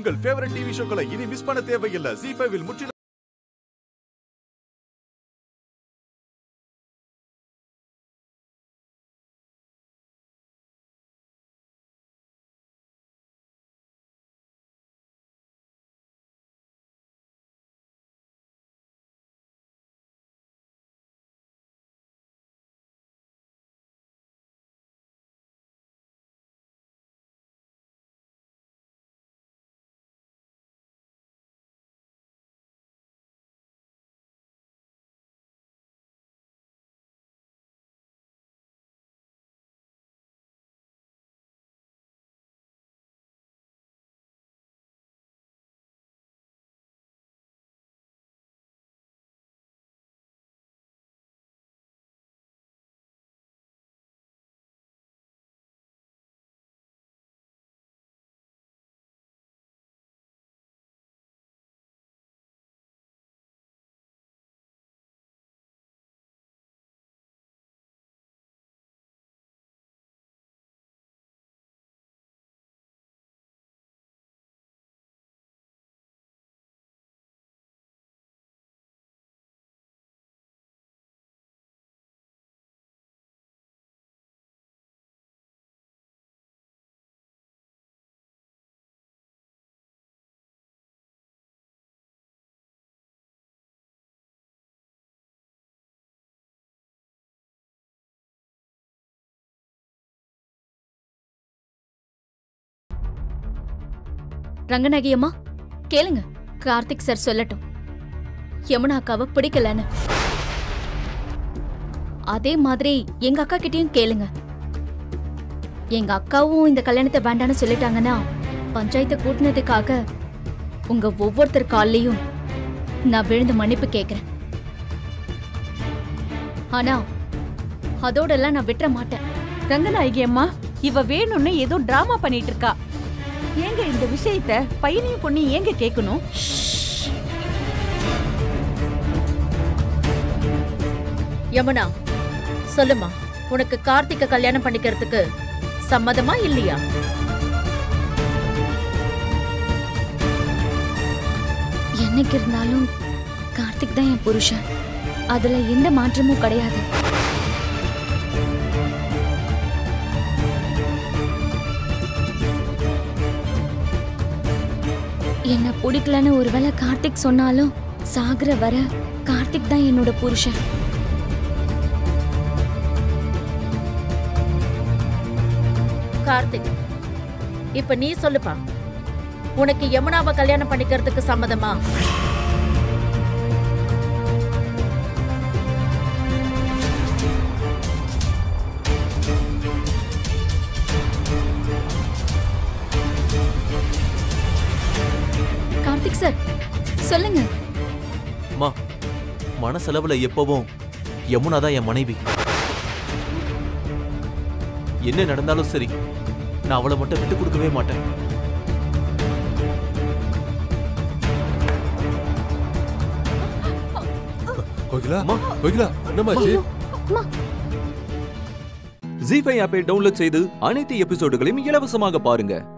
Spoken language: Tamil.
உங்கள் ஃபேவரட் டிவி ஷோக்களை இனி மிஸ் பண்ண தேவையில்லை ஜி ஃபைவில் முற்றிலும் ரங்கநாயகி அம்மா கேளுங்க கார்த்திக் சார் சொல்லட்டும் யமுனா அக்காவை பிடிக்கலன்னு அதே மாதிரி எங்க அக்கா கிட்டயும் கேளுங்க எங்க அக்காவும் இந்த கல்யாணத்தை வேண்டான்னு சொல்லிட்டாங்கன்னா பஞ்சாயத்தை கூட்டினதுக்காக உங்க ஒவ்வொருத்தர் கால்லயும் நான் விழுந்து மன்னிப்பு கேக்குறேன் ஆனா அதோடெல்லாம் நான் விட்டுற மாட்டேன் ரங்கநாயகி அம்மா இவ வேணும்னு ஏதோ டிராமா பண்ணிட்டு இருக்கா ஏங்க இந்த விஷயத்த பையனையும் பொண்ணையும் ஏங்க கேட்கணும் யமுனா சொல்லுமா உனக்கு கார்த்திக்க கல்யாணம் பண்ணிக்கிறதுக்கு சம்மதமா இல்லையா என்னைக்கு இருந்தாலும் கார்த்திக் தான் என் புருஷன் அதுல எந்த மாற்றமும் கிடையாது என்ன பிடிக்கலன்னு ஒருவேளை கார்த்திக் சொன்னாலும் சாகுற வர கார்த்திக் தான் என்னோட புருஷன் கார்த்திக் இப்ப நீ சொல்லுப்பா உனக்கு யமுனாவை கல்யாணம் பண்ணிக்கிறதுக்கு சம்மதமா கார்த்திக் சார் சொல்லுங்க அம்மா மனசளவுல எப்பவும் யமுனா தான் என் மனைவி என்ன நடந்தாலும் சரி நான் அவளை மட்டும் விட்டு கொடுக்கவே மாட்டேன் கோகிலா அம்மா. கோகிலா என்னமாச்சு ஜி ஃபைவ் ஆப்பை டவுன்லோட் செய்து அனைத்து எபிசோடுகளையும் இலவசமாக பாருங்க